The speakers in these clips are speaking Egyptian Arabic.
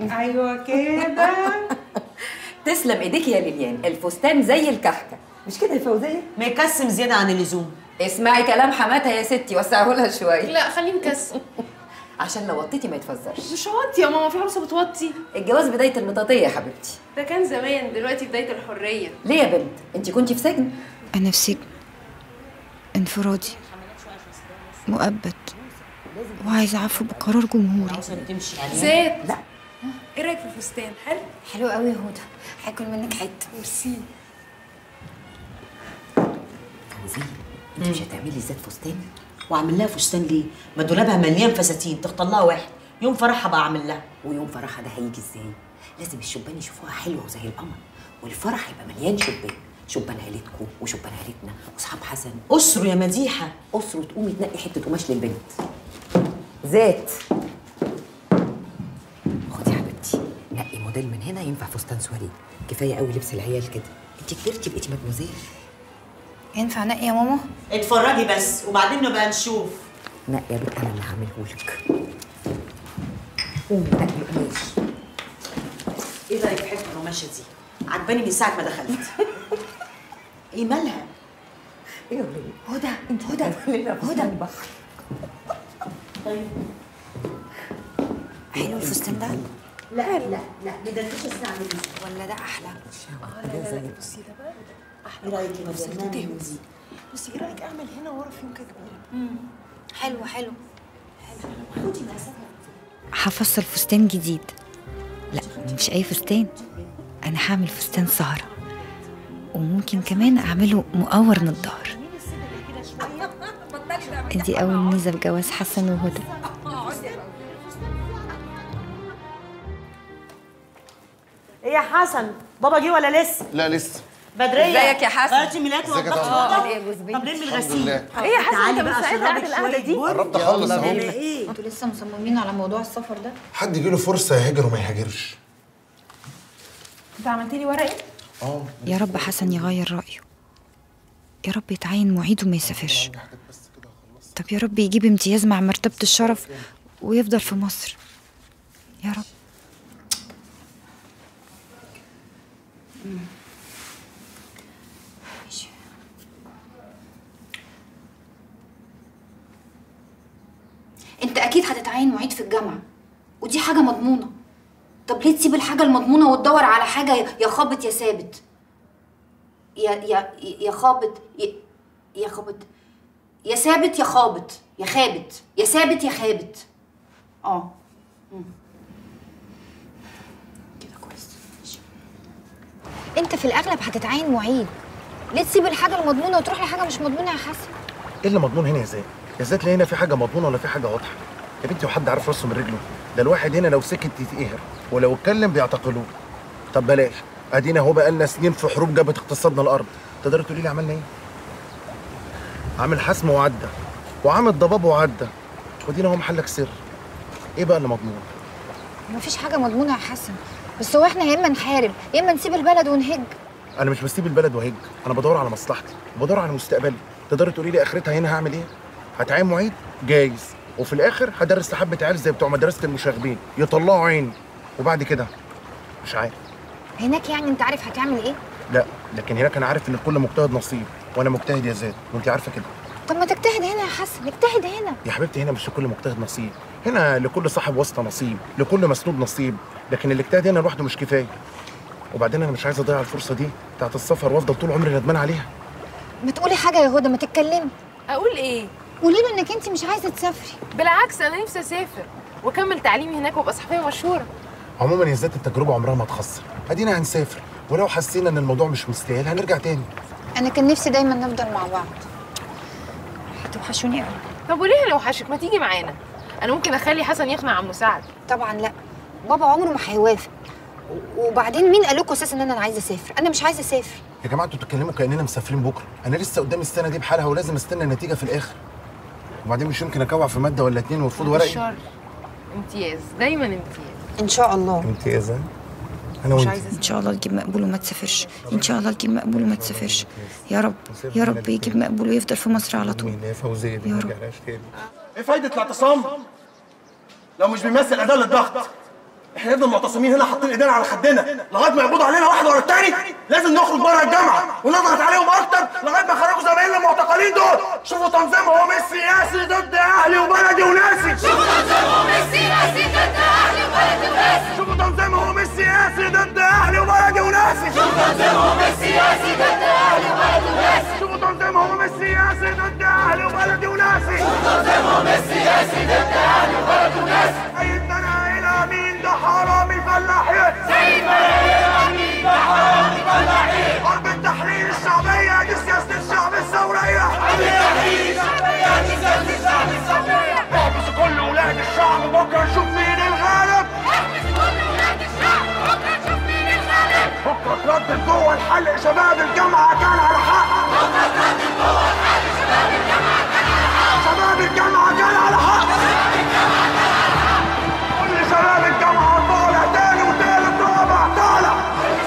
ايوه كده تسلم ايديك يا ليليان الفستان زي الكحكه مش كده يا فوزيه مكسم زياده عن اللزوم اسمعي كلام حماتها يا ستي وسعه لها شويه لا خليه مكسر عشان لو وطيتي ما يتفزرش مش هوطي يا ماما في عروسه بتوطي الجواز بدايه المطاطيه يا حبيبتي ده كان زمان دلوقتي بدايه الحريه ليه يا بنت انت كنتي في سجن أنا في سجن انفرادي مؤبد وعايزة عفو بقرار جمهوري تمشي عليها زيت لا ايه رايك في الفستان حلو حلو قوي يا هدى هاكل منك حتة ميرسي فوزيه انت مش هتعملي ذات فستان واعمل لها فستان ليه؟ ما دولابها مليان فساتين تختار لها واحد يوم فرحها بقى اعمل لها ويوم فرحها ده هيجي ازاي لازم الشبان يشوفوها حلوه وزي القمر والفرح هيبقى مليان شبان شبان عيلتكم وشبان عيلتنا واصحاب حسن اسره يا مديحه اسره تقومي تنقي حته قماش للبنت ذات خدي يا حبيبتي نقي موديل من هنا ينفع فستان سواري كفايه قوي لبس العيال كده انت كبرتي بقيتي مدموزيل ينفع نقي يا ماما؟ اتفرجي بس وبعدين نبقى نشوف نقي يا بنت انا اللي هعمله لك قومي نقي قماش ايه رايك في حته القماشه دي؟ عجباني من ساعه ما دخلت ايه مالها؟ ايه يا وليه هدى هدى هدى البحر طيب حلو الفستان ده لا لا لا ندردش الساعه دي ولا ده أحلى؟ ايه رايك يا مدام دي؟ بصي ايه رايك اعمل هنا ورا في يمكن كبيره حلو حلو هفصل فستان جديد لا مش أي فستان أنا هعمل فستان سهرة وممكن كمان أعمله مقور من الظهر دي أول ميزة في جواز حسن وهدى ايه يا حسن بابا جه ولا لسه؟ لا لسه بدريه ازيك يا حسن؟ غيرتي ميلاد ازيك يا وضغط طارق؟ اوضه ايه يا جوز بنت طب ليه من الحمد الغسيل؟ لله ايه يا حسن تعالي انت بقى مش عشان قاعد رابط القعده شويه دي بول قربت اخلص اهو ايه ايه؟ انتوا لسه مصممين على موضوع السفر ده؟ حد يجيله فرصه يهاجر وما يهاجرش انت عملت لي ورقه اه يا رب حسن يغير رأيه يا رب يتعين معيد وما يسافرش طب يا رب يجيب امتياز مع مرتبة الشرف ويفضل في مصر يا رب انت اكيد هتتعين معيد في الجامعه ودي حاجه مضمونه طب ليه تسيب الحاجه المضمونه وتدور على حاجه يا خابط يا ثابت يا يا يا خابط يا, يا خابط يا ثابت يا خابط يا خابت يا ثابت يا خابت اه مم. كده كويس ماشي. انت في الاغلب هتتعين معيد ليه تسيب الحاجة المضمونة وتروح لحاجة مش مضمونة يا حسن ايه اللي مضمون هنا يا زين يا زين لا هنا في حاجه مضمونه ولا في حاجه واضحه يا بنتي وحد عارف راسه من رجله ده الواحد هنا لو سكت يتقهر ولو اتكلم بيعتقلوه طب بلاش ادينا اهو بقالنا سنين في حروب جابت اقتصادنا الارض تقدري تقولي لي عملنا ايه عامل حسم وعدى وعامل ضباب وعدى ودينا اهو محلك سر ايه بقى اللي مضمون مفيش حاجة مضمونة يا حسن بس هو احنا يا اما نحارب يا اما نسيب البلد ونهج انا مش بسيب البلد وهج انا بدور على مصلحتي وبدور على مستقبلي تقدري تقولي لي اخرتها هنا هعمل ايه هتعين معيد جايز وفي الاخر هدرس لحبه عيال زي بتوع مدرسه المشاغبين يطلعوا عيني وبعد كده مش عارف هناك يعني انت عارف هتعمل ايه لا لكن هناك انا عارف ان لكل مجتهد نصيب وانا مجتهد يا زاد وانت عارفه كده طب ما تجتهد هنا يا حسن اجتهد هنا يا حبيبتي هنا مش لكل مجتهد نصيب هنا لكل صاحب واسطه نصيب لكل مسنود نصيب لكن الاجتهاد هنا لوحده مش كفايه وبعدين انا مش عايز اضيع الفرصه دي بتاعت السفر وافضل طول عمري ندمان عليها ما تقولي حاجة يا هدى ما تتكلمي اقول ايه قولي له انك انت مش عايزة تسافري بالعكس انا نفسي اسافر واكمل تعليمي هناك وابقى صحفيه مشهوره عموما يا زاد التجربه عمرها ما تخسر ادينا هنسافر ولو حسينا ان الموضوع مش مستاهل هنرجع تاني انا كان نفسي دايما نفضل مع بعض هتوحشوني قوي طب وليه لو حشك ما تيجي معانا انا ممكن اخلي حسن يقنع عم مساعد طبعا لا بابا عمره ما هيوافق و- وبعدين مين قال لكم اساسا ان انا عايزه اسافر انا مش عايزه اسافر يا جماعه انتوا بتتكلموا كاننا مسافرين بكره انا لسه قدامي السنه دي بحالها ولازم استنى النتيجه في الاخر وبعدين مش يمكن اكوع في ماده ولا اتنين وارفض ورقي الشر امتياز دايما امتياز ان شاء الله امتيازا انا مش وانت عايزه ان شاء الله تجيب مقبول وما تسافرش ان شاء الله تجيب مقبول وما تسافرش يا رب يا رب يجيب مقبول ويفضل في مصر على طول يا فوزيه دي يا ما رب. رجعناش تاني ايه فايدة الاعتصام؟ لو مش بيمثل أداة للضغط احنا نفضل معتصمين هنا حاطين ايدينا على خدنا لغايه ما يقبضوا علينا واحد ورا التاني لازم نخرج بره الجامعه ونضغط عليهم اكتر لغايه ما يخرجوا زمايلنا المعتقلين دول شوفوا تنظيمهم السياسي ضد اهلي وبلدي وناسي شوفوا تنظيمهم السياسي ضد اهلي وبلدي وناسي شوفوا تنظيمهم السياسي ضد اهلي وبلدي وناسي شوفوا تنظيمهم السياسي ضد اهلي وبلدي وناسي شوفوا تنظيمهم السياسي ضد اهلي وبلدي وناسي شوفوا تنظيمهم السياسي ضد اهلي وبلدي وناسي سيدنا الى مين ده حرامي فلاحين سيدنا مين ده حرامي فلاحين حرب التحرير الشعبيه دي سياسه الشعب الثوريه حرب التحرير الشعبيه دي سياسه الشعب الثوريه احبسوا كل ولاد الشعب بكره نشوف مين الغالب بكره تردد جوه الحلق شباب الجامعه كان على حق شباب الجامعه كان على حق كل شباب الجامعه طالع تاني وتالت ورابع طالع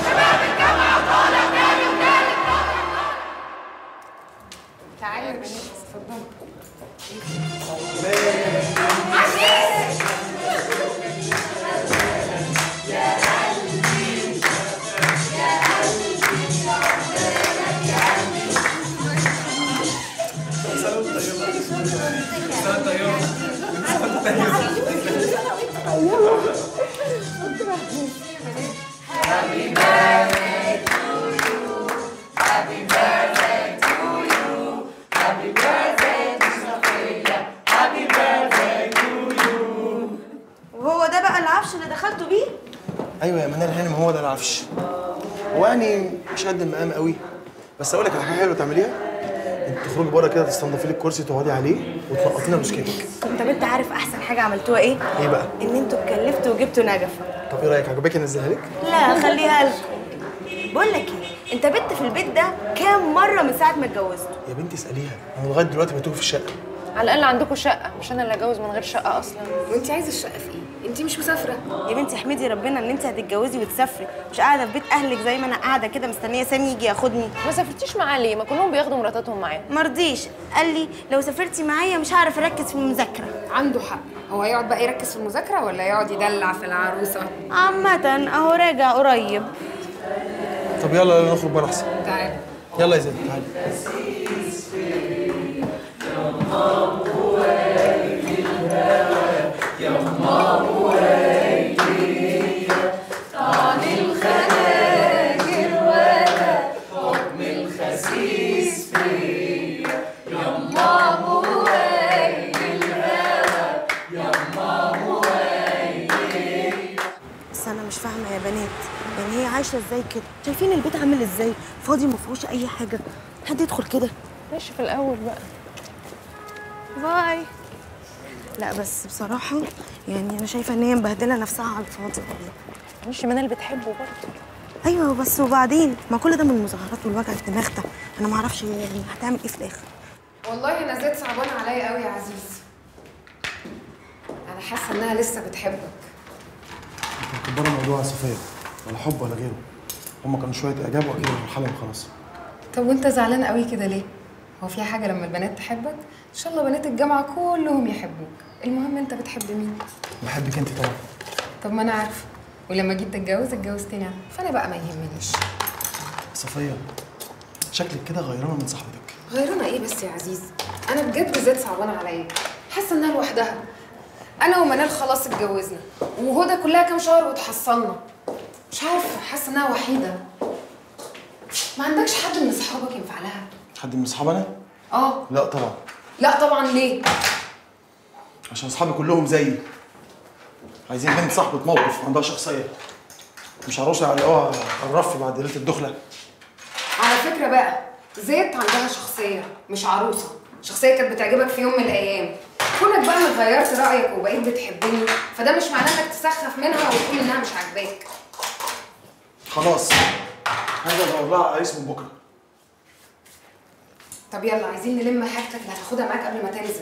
تعالي يا بنات اتفضلي وهو ده بقى العفش اللي دخلتوا بيه ايوه يا منال هانم هو ده العفش هو يعني مش قد المقام قوي بس اقول لك على حاجه حلوه تعمليها انت تخرجي بره كده تستنضفي لك كرسي تقعدي عليه وتنقطينا بوسكيتك طب انت عارف احسن حاجه عملتوها ايه ايه بقى ان انتوا اتكلفتوا وجبتوا نجفه طب ايه رايك عجبك انزلها لك لا خليها لكم بقول لك ايه انت بت في البيت ده كام مره من ساعه ما اتجوزتوا يا بنتي اساليها انا لغايه دلوقتي بتوه في الشقه على الاقل عندكم شقه مش انا اللي اتجوز من غير شقه اصلا وانت عايزه الشقه في ايه انت مش مسافره يا بنتي احمدي ربنا ان انت هتتجوزي وتسافري مش قاعده في بيت اهلك زي ما انا قاعده كده مستنيه سامي يجي ياخدني ما سافرتيش معاه ليه ما كلهم بياخدوا مراتاتهم معاهم مرضيش قال لي لو سافرتي معايا مش هعرف اركز في المذاكره عنده حق هو هيقعد بقى يركز في المذاكره ولا يقعد يدلع في العروسه عامه اهو راجع قريب طب يلا يلا نخرج بره احسن تعالى يلا يا زيد تعالي بس انا مش فاهمه يا بنات يعني هي عايشه ازاي كده شايفين البيت عامل ازاي فاضي ما فيهوش اي حاجه حد يدخل كده ماشي في الاول بقى باي لا بس بصراحه يعني انا شايفه ان هي مبهدله نفسها على الفاضي والله مش منال بتحبه برضه ايوه بس وبعدين ما كل ده من المظاهرات والوجع الدماغ ده انا ما اعرفش هي يعني هتعمل ايه في الاخر والله انا زيد صعبانه عليا قوي يا عزيز انا حاسه انها لسه بتحبك كبروا الموضوع يا صفيه ولا حب ولا غيره هما كانوا شويه اعجاب واكيد الحلم خلاص طب وانت زعلان قوي كده ليه هو في حاجه لما البنات تحبك ان شاء الله بنات الجامعه كلهم يحبوك المهم انت بتحب مين بحبك انت طبعا طب ما انا عارفه ولما جيت اتجوز اتجوزتني انا فانا بقى ما يهمنيش صفيه شكلك كده غيرانه من صاحبتك غيرنا ايه بس يا عزيز انا بجد زيد صعبانه عليا حاسه انها لوحدها انا ومنال خلاص اتجوزنا وهدى كلها كام شهر وتحصلنا مش عارفه حاسه انها وحيده ما عندكش حد من اصحابك ينفع لها حد من اصحابنا اه لا طبعا لا طبعا ليه عشان اصحابي كلهم زيي عايزين بنت صاحبة موقف عندها شخصية مش عروسة يعلقوها على الرف بعد ليلة الدخلة على فكره بقى زيت عندها شخصيه مش عروسه شخصيه كانت بتعجبك في يوم من الايام كونك بقى انك غيرت رايك وبقيت بتحبني فده مش معناه انك تسخف منها وتقول انها مش عاجباك خلاص هنزل ادور لها على عريس من بكرة طب يلا عايزين نلم حاجتك اللي هتاخدها معاك قبل ما تنزل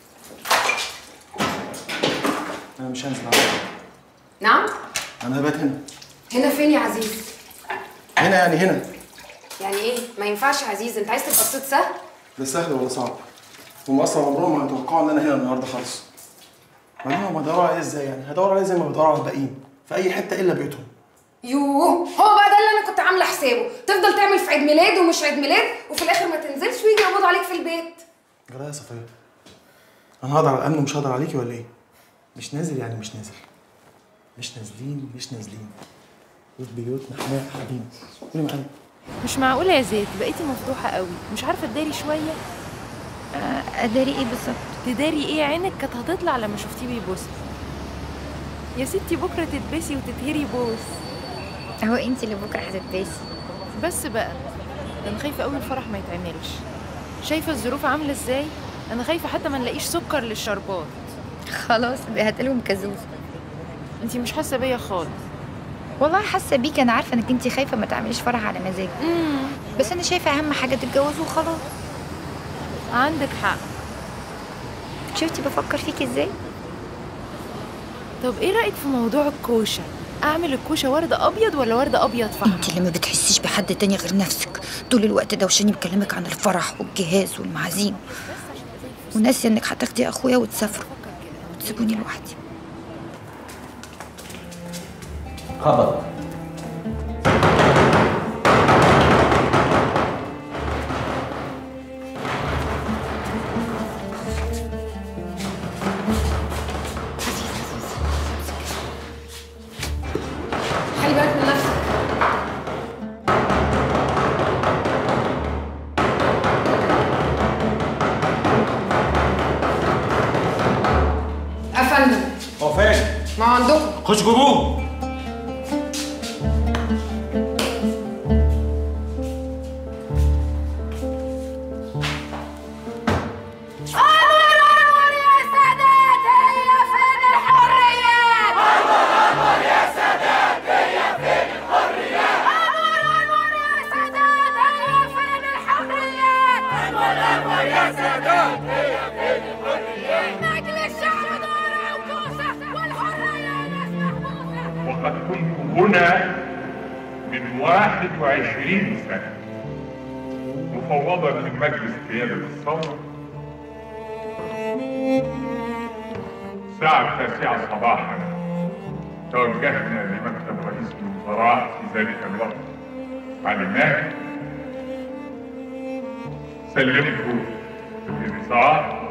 أنا مش هنزل على فكرة. نعم أنا هبات هنا هنا فين يا عزيز هنا يعني هنا يعني ايه ما ينفعش يا عزيز انت عايز تبقى صوت سهل ده سهل ولا صعب؟ هم أصلا عمرهم ما يتوقعوا إن أنا هنا النهاردة خالص بعدين هم هيدوروا عليا إزاي يعني؟ هيدوروا عليا زي ما بيدوروا على الباقيين في اي حته الا بيوتهم يوه هو بقى ده اللي انا كنت عامله حسابه تفضل تعمل في عيد ميلاد ومش عيد ميلاد وفي الاخر ما تنزلش ويجي يقبضوا عليك في البيت جرايه يا صفيه انا هقدر على الامن ومش هقدر عليكي ولا ايه مش نازل يعني مش نازل مش نازلين مش نازلين بيوت بيوتنا حماية حبيبي قولي معايا مش معقوله يا زيت بقيتي مفتوحه قوي مش عارفه تداري شويه اداري ايه بالظبط تداري ايه عينك كانت هتطلع لما شفتيه بيبوس يا ستي بكره تتبسي وتتهري بوس هو انت اللي بكره هتتباسي بس بقى ده انا خايفه قوي الفرح ما يتعملش شايفه الظروف عامله ازاي انا خايفه حتى ما نلاقيش سكر للشربات خلاص هات لهم كازوز انتي مش حاسه بيا خالص والله حاسه بيك انا عارفه انك انت خايفه ما تعمليش فرح على مزاجك بس انا شايفه اهم حاجه تتجوزوا وخلاص عندك حق شفتي بفكر فيك ازاي طب ايه رايك في موضوع الكوشه اعمل الكوشه ورد ابيض ولا ورد ابيض فحم انت اللي ما بتحسيش بحد تاني غير نفسك طول الوقت دوشاني بكلمك عن الفرح والجهاز والمعازيم وناسيه انك هتاخدي اخويا وتسافروا وتسيبوني لوحدي خبر خلي بالك من نفسك افندم هو فين؟ ما هو عندكم خش جيبوه وقد كنت هنا من واحد وعشرين سنة مفوضا من مجلس قيادة الثورة الساعة التاسعة صباحا توجهنا لمكتب رئيس الوزراء في ذلك الوقت علمناه سلمته بالإنذار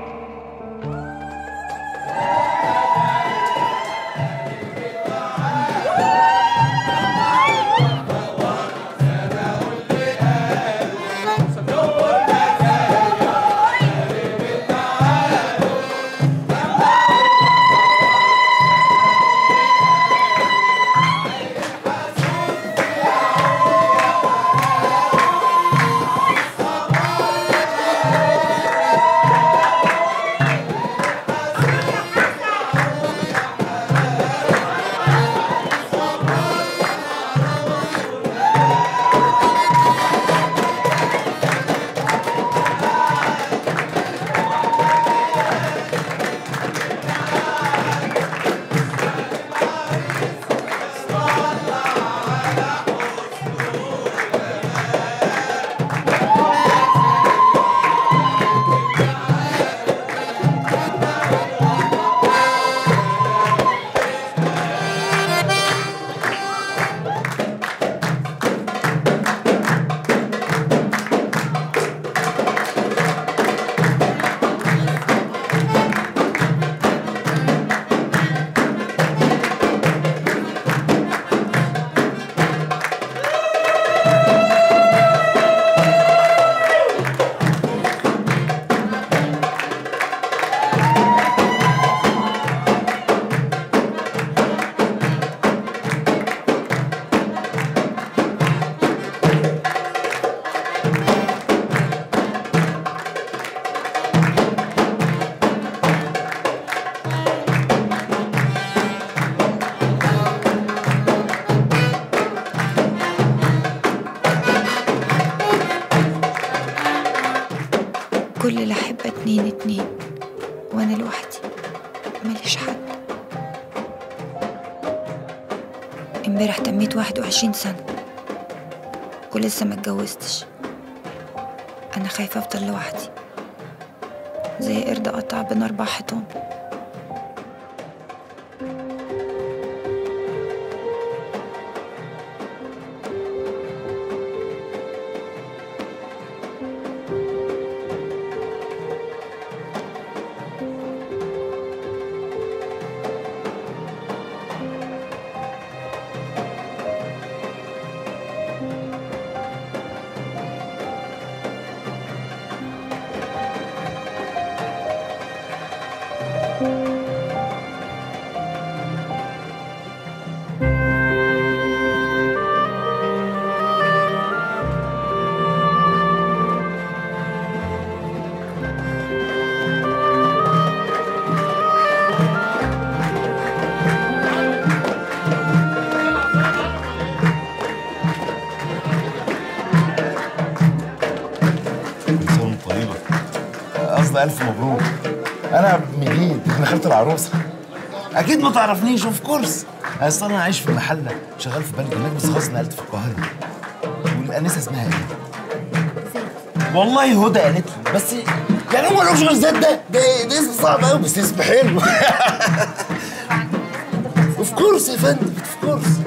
كل اللي احب اتنين اتنين وانا لوحدي ماليش حد امبارح تميت واحد وعشرين سنة ولسه ما اتجوزتش انا خايفة افضل لوحدي زي قرد قطع بين اربع حيطان سنة طيبة قصدي ألف مبروك أنا عبد المجيد ابن خالة العروسة أكيد ما تعرفنيش أوف كورس أصل أنا عايش في المحلة شغال في بنك هناك بس خلاص نقلت في القاهرة والأنسة اسمها إيه؟ والله هدى قالت لي بس يعني هم مالهمش غير زاد ده ده ده اسم صعب قوي بس اسم حلو اوف كورس يا فندم اوف كورس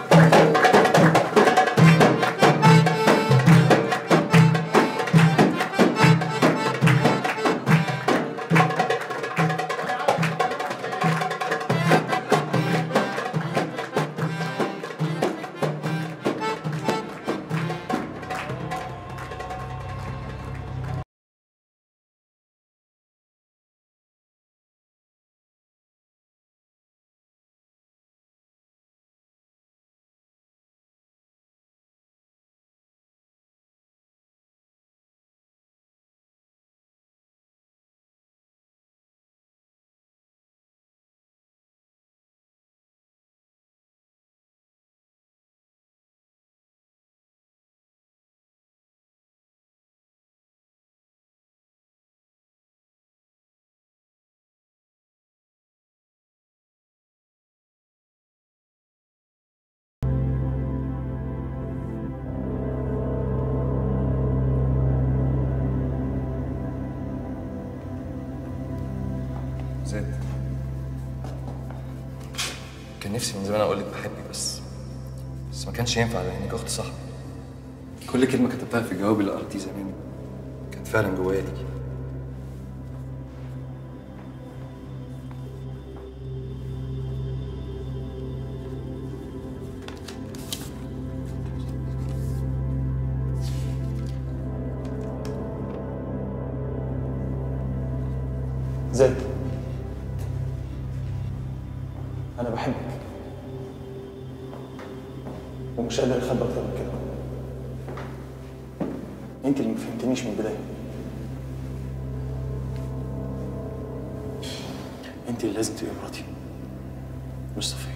زاد كان نفسي من زمان اقول لك بحبك بس بس ما كانش ينفع لانك اخت صاحبي كل كلمه كتبتها في الجواب اللي قريتيه زمان كانت فعلا جوايا ليكي زاد انا بحبك ومش قادر اخبي اكتر من كده انت اللي ما فهمتنيش من البدايه انت اللي لازم تبقي مراتي مش صفيه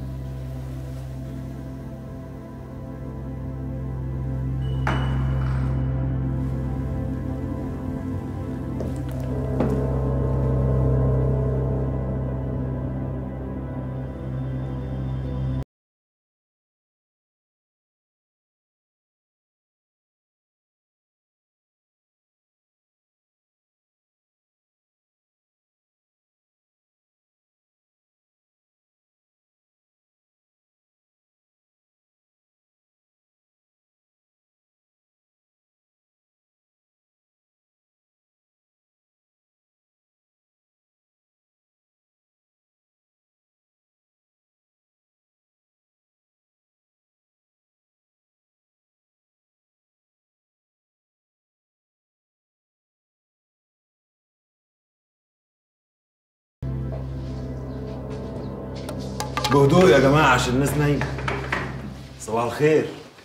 بهدوء يا جماعة عشان الناس نايمة صباح الخير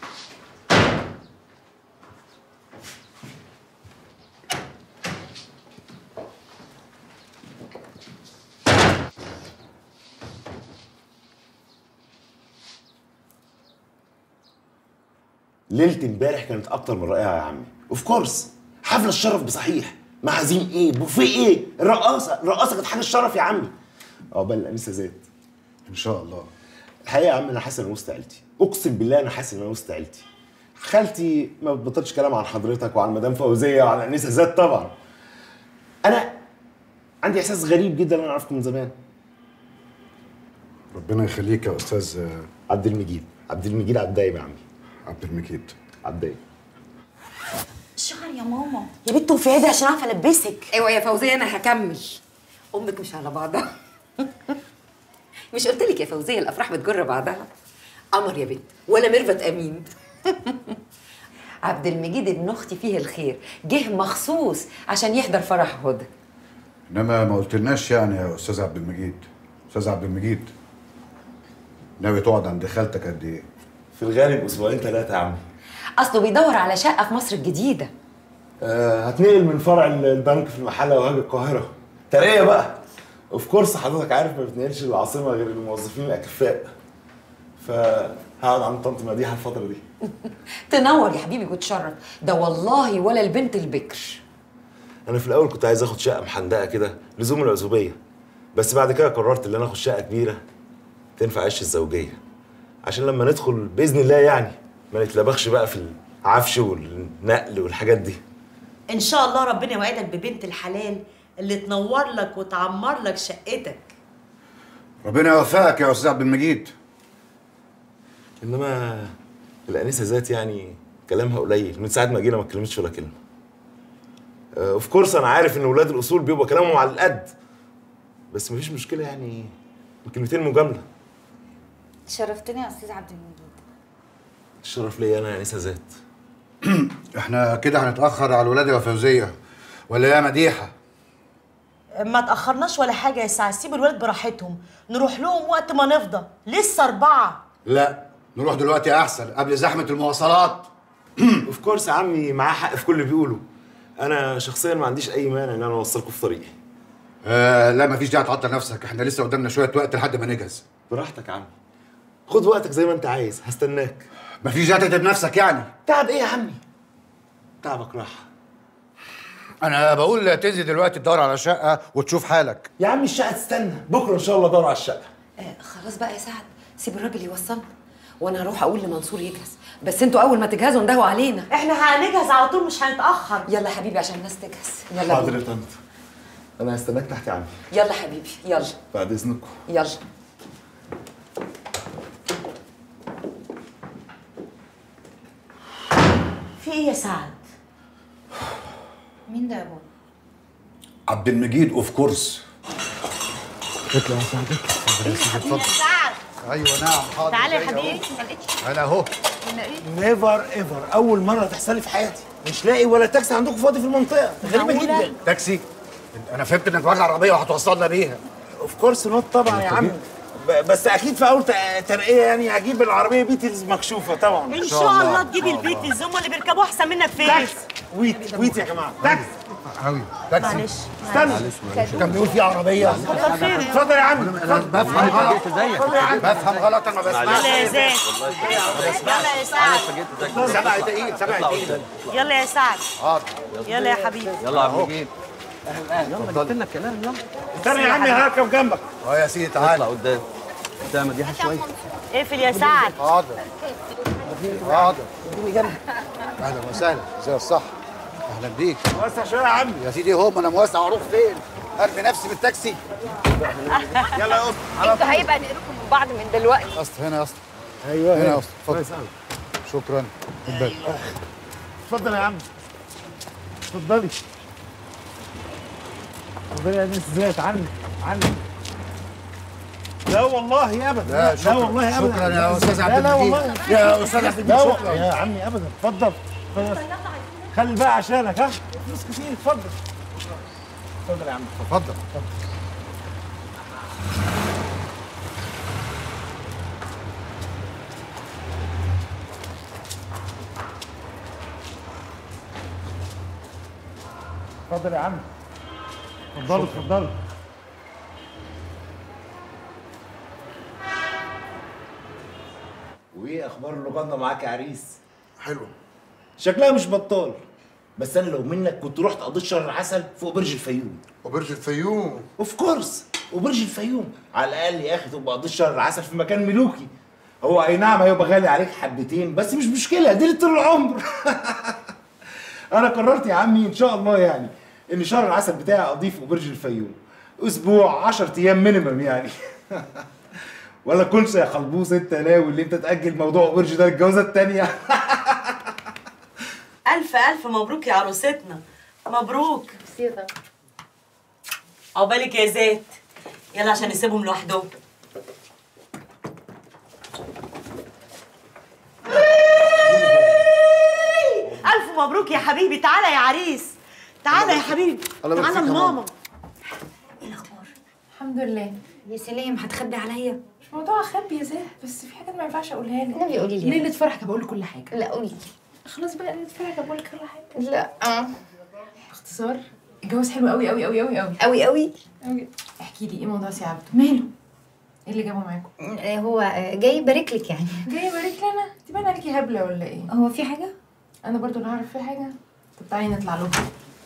ليلة امبارح كانت أكتر من رائعة يا عمي اوف كورس حفلة الشرف بصحيح معازيم ايه بوفيه ايه الرقاصة الرقاصة كانت حاجة الشرف يا عمي عقبال الأنسة زاد ان شاء الله الحقيقة يا عم أنا حاسس إن أنا وسط عيلتي أقسم بالله أنا حاسس إن أنا وسط عيلتي خالتي ما بتبطلش كلام عن حضرتك وعن مدام فوزية وعن أنسة زاد طبعا أنا عندي إحساس غريب جدا إن أنا أعرفكم من زمان ربنا يخليك يا استاذ عبد المجيد عبد المجيد عبدايم يا عمي عبد المجيد عبدايم الشعر يا ماما يا بنت وفي عيدي عشان اعرف البسك ايوه يا فوزيه انا هكمل امك مش على بعضها مش قلت لك يا فوزيه الافراح بتجر بعضها قمر يا بنت ولا ميرفت امين عبد المجيد ابن اختي فيه الخير جه مخصوص عشان يحضر فرح هدى انما ما قلتلناش يعني يا استاذ عبد المجيد استاذ عبد المجيد ناوي تقعد عند خالتك قد ايه في الغالب اسبوعين ثلاثه يا عمي اصله بيدور على شقه في مصر الجديده آه هتنقل من فرع البنك في المحله وهاجي القاهره ترقيه بقى اوف كورس حضرتك عارف ما بتنقلش العاصمه غير الموظفين الاكفاء فهقعد عند طنط مديحه الفتره دي تنور يا حبيبي وتشرف ده والله ولا البنت البكر انا في الاول كنت عايز اخد شقه محندقه كده لزوم العزوبيه بس بعد كده قررت ان انا اخد شقه كبيره تنفع عيش الزوجيه عشان لما ندخل باذن الله يعني ما نتلبخش بقى في العفش والنقل والحاجات دي ان شاء الله ربنا يوعدك ببنت الحلال اللي تنور لك وتعمر لك شقتك ربنا يوفقك يا استاذ عبد المجيد انما الانسه ذات يعني كلامها قليل من ساعه ما جينا ما اتكلمتش ولا كلمه اوف كورس انا عارف ان ولاد الاصول بيبقى كلامهم على القد بس مفيش مشكله يعني كلمتين مجامله شرفتني يا استاذ عبد المجيد الشرف ليا انا يا انسه ذات احنا كده هنتاخر على الولاده يا فوزيه ولا يا مديحه ما تاخرناش ولا حاجه يا سعد سيب الولاد براحتهم نروح لهم وقت ما نفضى لسه اربعه لا نروح دلوقتي احسن قبل زحمه المواصلات اوف كورس يا عمي معاه حق في كل اللي بيقوله انا شخصيا ما عنديش اي مانع ان انا اوصلكم في طريقي آه لا مفيش داعي تعطل نفسك احنا لسه قدامنا شويه وقت لحد ما نجهز براحتك يا عمي خد وقتك زي ما انت عايز هستناك مفيش داعي تتعب نفسك يعني تعب ايه يا عمي تعبك راحه انا بقول تنزل دلوقتي تدور على شقه وتشوف حالك يا عمي الشقه تستنى بكره ان شاء الله ادور على الشقه آه خلاص بقى يا سعد سيب الراجل يوصلنا وانا هروح اقول لمنصور يجهز بس انتوا اول ما تجهزوا اندهوا علينا احنا هنجهز على طول مش هنتاخر يلا حبيبي عشان الناس تجهز يلا حاضر بينا. يا طنط انا هستناك تحت يا عمي يلا حبيبي يلا بعد اذنكم يلا في ايه يا سعد مين ده يا بابا عبد المجيد اوف كورس اطلع يا سعد اتفضل يا سيدي اتفضل سعد ايوه نعم حاضر تعالى يا جاي أهو. حبيبي انا اهو نيفر ايفر اول مره تحصل لي في حياتي مش لاقي ولا تاكسي عندكم فاضي في المنطقه غريبه معقولة؟ جدا تاكسي انا فهمت انك واخد عربيه وهتوصلنا بيها اوف كورس نوت طبعا يا عم ب- بس اكيد في اول ت- ترقيه يعني هجيب العربيه بيتلز مكشوفه طبعا ان شاء الله تجيب البيت هم اللي بيركبوا احسن منك فين تاكس ويت ويت يا جماعه تاكس قوي تاكسي معلش استنى كان بيقول في عربيه كتر خيرك اتفضل يا عم انا بفهم غلط بفهم غلط انا ما يلا بسمعش يا زين يلا يا سعد سبع دقايق سبع دقايق يلا يا سعد حاضر يلا يا حبيبي يلا يا عم نجيب استنى يا عمي هركب جنبك اه يا سيدي تعالى اطلع قدام قدام يا مديحه شويه اقفل يا سعد حاضر حاضر اهلا وسهلا ازي الصح اهلا بيك وسع شويه يا عمي يا سيدي هو ما انا موسع واروح فين ارمي نفسي بالتاكسي يلا يا اسطى انتوا هيبقى نقركم من بعض من دلوقتي اسطى هنا يا اسطى ايوه هنا يا اسطى اتفضل شكرا خد بالك اتفضل يا عم اتفضلي اتفضلي يا ناس ازيك عني عني لا والله ابدا لا شكرا والله ابدا شكرا يا استاذ لا عبد لا المجيد والله يا استاذ عبد لا المجيد والله شكرا يا عمي ابدا اتفضل اتفضل. خلي بقى عشانك ها فلوس كتير اتفضل اتفضل يا عم اتفضل اتفضل يا عم اتفضلوا اتفضلوا وايه اخبار اللغه معاك يا عريس حلو شكلها مش بطال بس انا لو منك كنت رحت قضيت شهر العسل فوق برج الفيوم وبرج الفيوم اوف كورس وبرج الفيوم على الاقل يا اخي تبقى قضيت شهر العسل في مكان ملوكي هو اي نعم هيبقى غالي عليك حبتين بس مش مشكله دي طول العمر انا قررت يا عمي ان شاء الله يعني ان شهر العسل بتاعي اقضيه في برج الفيوم اسبوع 10 ايام مينيمم يعني ولا كنش يا خلبوس انت ناوي اللي انت تاجل موضوع برج ده الجوازه التانيه الف الف مبروك يا عروستنا مبروك عقبالك يا زيت يلا عشان نسيبهم لوحدهم الف مبروك يا حبيبي تعالى يا عريس تعالى يا حبيبي الله يبارك تعالى فيك يا لماما الحمد لله يا سلام هتخبي عليا مش موضوع اخبي يا زاه بس في حاجات ما ينفعش اقولها لك النبي قولي لي. ليله فرحك بقول لك كل حاجه لا قولي خلاص بقى ليله فرحك بقول لك كل حاجه لا اه باختصار الجواز حلو قوي قوي قوي قوي قوي قوي قوي قوي احكي لي ايه موضوع سي عبده ماله ايه اللي جابه معاكم آه، هو آه، جاي يبارك لك يعني جاي يبارك لي انا تبان عليكي هبله ولا ايه هو في حاجه انا برضو اللي هعرف في حاجه طب تعالي نطلع له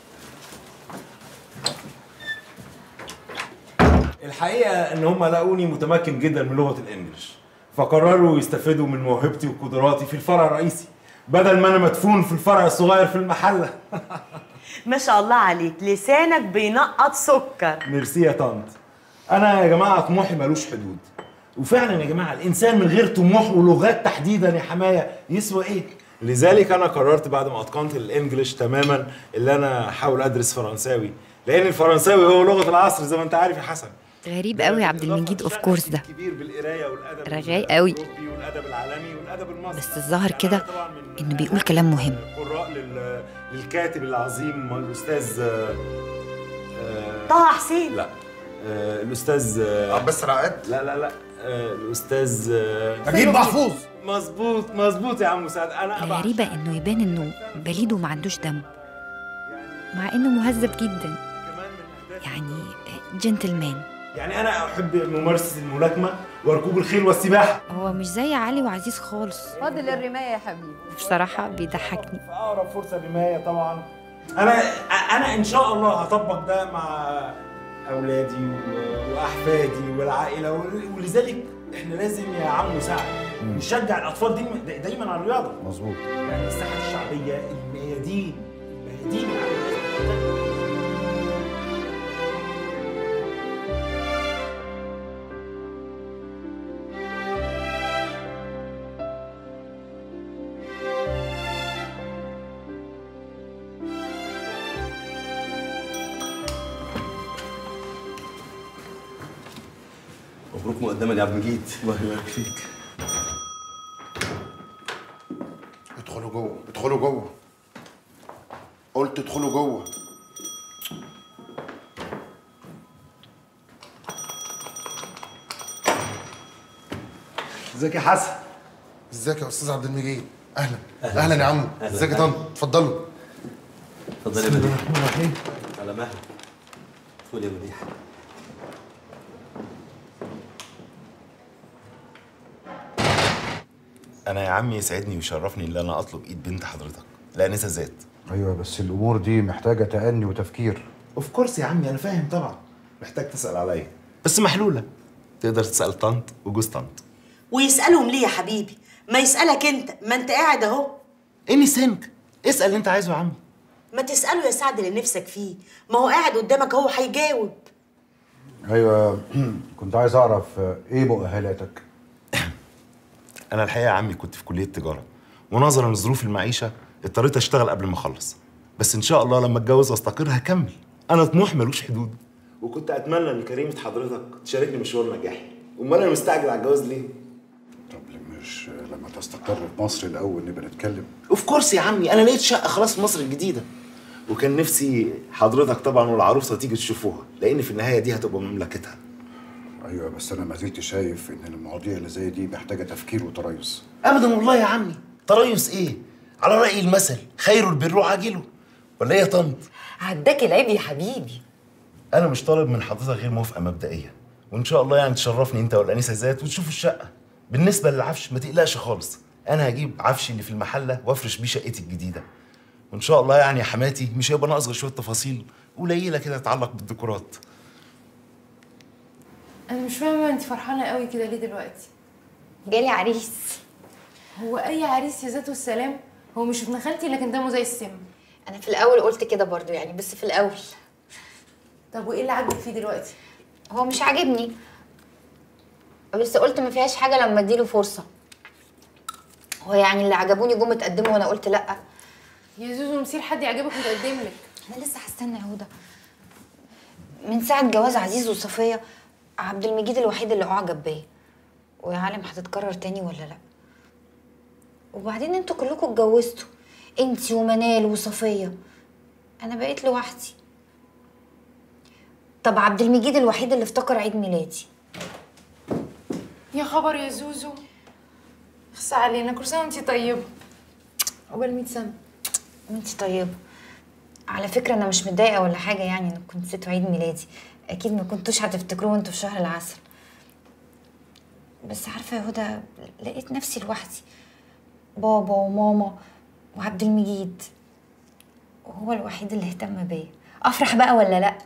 الحقيقه ان هم لقوني متمكن جدا من لغه الانجليش فقرروا يستفيدوا من موهبتي وقدراتي في الفرع الرئيسي بدل ما انا مدفون في الفرع الصغير في المحله ما شاء الله عليك لسانك بينقط سكر ميرسي يا طنط انا يا جماعه طموحي ملوش حدود وفعلا يا جماعه الانسان من غير طموح ولغات تحديدا يا حمايه يسوى ايه لذلك انا قررت بعد ما اتقنت الانجليش تماما اللي انا احاول ادرس فرنساوي لان الفرنساوي هو لغه العصر زي ما انت عارف يا حسن غريب قوي يا عبد المجيد اوف كورس ده كبير بالقرايه والادب رغاي قوي الاوروبي والادب العالمي والادب المصري بس الظاهر كده انه بيقول كلام مهم قراء لل... للكاتب العظيم الاستاذ آه، آه، طه حسين لا آه، الاستاذ عباس رعاد لا لا لا آه، الاستاذ آه، نجيب محفوظ. مظبوط مظبوط يا عم مساعد انا أبع- الغريبة انه يبان انه بليد وما عندوش دم مع انه مهذب جدا يعني جنتلمان يعني انا احب ممارسه الملاكمه وركوب الخيل والسباحه هو مش زي علي وعزيز خالص فاضل الرماية يا حبيبي بصراحة بيضحكني في اقرب فرصه رمايه طبعا انا انا ان شاء الله هطبق ده مع اولادي و- واحفادي والعائله ول- ولذلك احنا لازم يا عم مساعد نشجع الاطفال دايما دايما على الرياضه مظبوط يعني الساحات الشعبيه الميادين الميادين يا عم مبروك مقدما يا عبد المجيد الله يبارك فيك ادخلوا جوه ادخلوا جوه قلت ادخلوا جوه ازيك يا حسن ازيك يا استاذ عبد المجيد اهلا اهلا يا عم أهلا. ازيك يا طنط اتفضلوا اتفضل يا مديح على مهلك ادخل يا مديح انا يا عمي يسعدني ويشرفني ان انا اطلب ايد بنت حضرتك لانسه ذات ايوه بس الامور دي محتاجه تأني وتفكير اوف كورس يا عمي انا فاهم طبعا محتاج تسال عليا بس محلوله تقدر تسال طنط وجوز طنط ويسألهم ليه يا حبيبي ما يسألك انت ما انت قاعد اهو اني سنك اسال اللي انت عايزه يا عمي ما تسأله يا سعد اللي نفسك فيه ما هو قاعد قدامك اهو هيجاوب ايوه كنت عايز اعرف آه، ايه مؤهلاتك انا الحقيقه يا عمي كنت في كليه تجاره ونظرا لظروف المعيشه اضطريت اشتغل قبل ما اخلص بس ان شاء الله لما اتجوز واستقر هكمل انا طموح ملوش حدود وكنت اتمنى ان كريمه حضرتك تشاركني مشوار نجاحي امال انا مستعجل على الجواز ليه مش آه، لما تستقر في مصر الاول نبقى نتكلم اوف كورس يا عمي انا لقيت شقه خلاص في مصر الجديده وكان نفسي حضرتك طبعا والعروسه تيجي تشوفوها لان في النهايه دي هتبقى مملكتها ايوه بس انا ما زلت شايف ان المواضيع اللي زي دي محتاجه تفكير وتريث ابدا والله يا عمي تريث ايه على راي المثل خير البر عاجله ولا ايه يا طنط عداك العيب يا حبيبي انا مش طالب من حضرتك غير موافقه مبدئيه وان شاء الله يعني تشرفني انت والانسه ذات وتشوفوا الشقه بالنسبه للعفش ما تقلقش خالص انا هجيب عفشي اللي في المحله وافرش بيه شقتي الجديده وان شاء الله يعني يا حماتي مش هيبقى ناقص غير شويه تفاصيل قليله كده تتعلق بالديكورات انا مش فاهمه انت فرحانه قوي كده ليه دلوقتي جالي عريس هو اي عريس يا ذات والسلام هو مش ابن خالتي لكن دمه زي السم انا في الاول قلت كده برضو يعني بس في الاول طب وايه اللي عاجبك فيه دلوقتي هو مش عاجبني بس قلت ما فيهاش حاجه لما اديله فرصه هو يعني اللي عجبوني جم اتقدموا وانا قلت لا يا زوزو مسير حد يعجبك وتقدم لك انا لسه هستنى يا هدى من ساعه جواز عزيز وصفيه عبد المجيد الوحيد اللي اعجب بيا ويا عالم هتتكرر تاني ولا لا وبعدين انتوا كلكم اتجوزتوا انتي ومنال وصفيه انا بقيت لوحدي طب عبد المجيد الوحيد اللي افتكر عيد ميلادي يا خبر يا زوزو خص علينا كل سنه وانتي طيبه عقبال 100 سنه وانتي طيبه على فكره انا مش متضايقه ولا حاجه يعني انك كنت نسيتوا عيد ميلادي اكيد ما كنتوش هتفتكروه وانتوا في شهر العسل بس عارفه يا هدى لقيت نفسي لوحدي بابا وماما وعبد المجيد وهو الوحيد اللي اهتم بيا افرح بقى ولا لا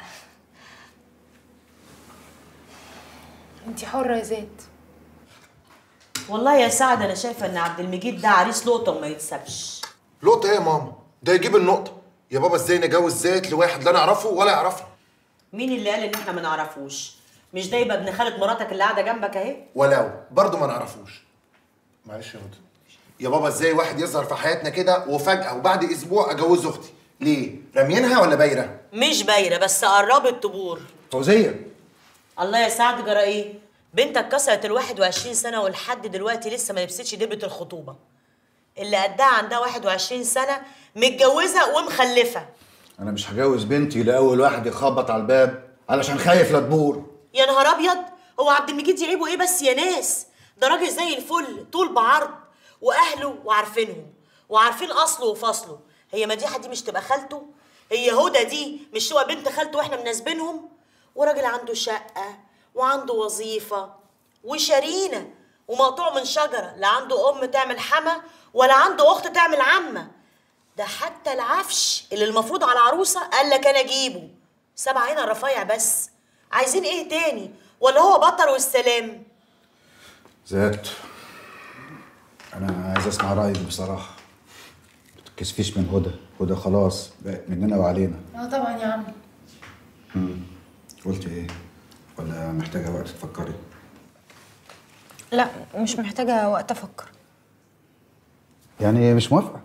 انتي حره يا زيد والله يا سعد انا شايفه ان عبد المجيد ده عريس لقطه وما يتسابش لقطة ايه يا ماما؟ ده يجيب النقطة يا بابا ازاي نجوز زيت لواحد لا نعرفه ولا يعرفني مين اللي قال ان احنا ما نعرفوش مش ده يبقى ابن خالة مراتك اللي قاعده جنبك اهي ولو برضه ما نعرفوش معلش يا هدى يا بابا ازاي واحد يظهر في حياتنا كده وفجأة وبعد اسبوع اجوز اختي ليه؟ رامينها ولا بايرة؟ مش بايره بس قربت تبور فوزية الله يا سعد جرى ايه بنتك كسرت ال 21 سنه ولحد دلوقتي لسه ما لبستش دبله الخطوبه اللي قدها عندها 21 سنه متجوزه ومخلفه انا مش هجوز بنتي لاول واحد يخبط على الباب علشان خايف لا تبور يا نهار ابيض هو عبد المجيد يعيبه ايه بس يا ناس ده راجل زي الفل طول بعرض واهله وعارفينهم وعارفين اصله وفصله هي مديحه دي مش تبقى خالته هي هدى دي مش تبقى بنت خالته واحنا مناسبينهم وراجل عنده شقه وعنده وظيفه وشرينه ومقطوع من شجره لا عنده ام تعمل حما ولا عنده اخت تعمل عمه ده حتى العفش اللي المفروض على العروسه قال لك انا اجيبه سبع عين رفيع بس عايزين ايه تاني ولا هو بطل والسلام ذات انا عايز اسمع رايك بصراحه ما تتكسفيش من هدى هدى خلاص بقت مننا وعلينا اه طبعا يا عم مم. قلت ايه ولا محتاجه وقت تفكري لا مش محتاجه وقت افكر يعني مش موافقه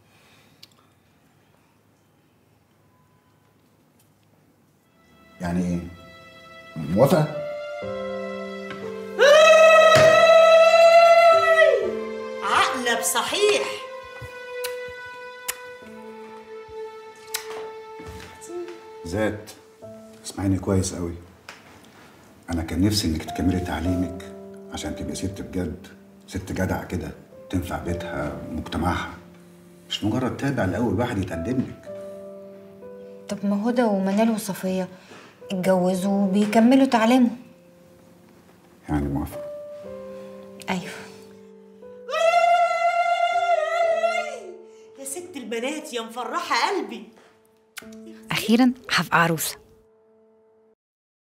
يعني ايه موافقه عقلب صحيح ذات اسمعيني كويس قوي انا كان نفسي انك تكملي تعليمك عشان تبقي ست بجد ست جدعه كده تنفع بيتها ومجتمعها مش مجرد تابع لاول واحد يتقدم لك طب ما هدى ومنال وصفيه اتجوزوا وبيكملوا تعليمهم يعني موافقه ايوه يا ست البنات يا مفرحه قلبي اخيرا هبقى عروسه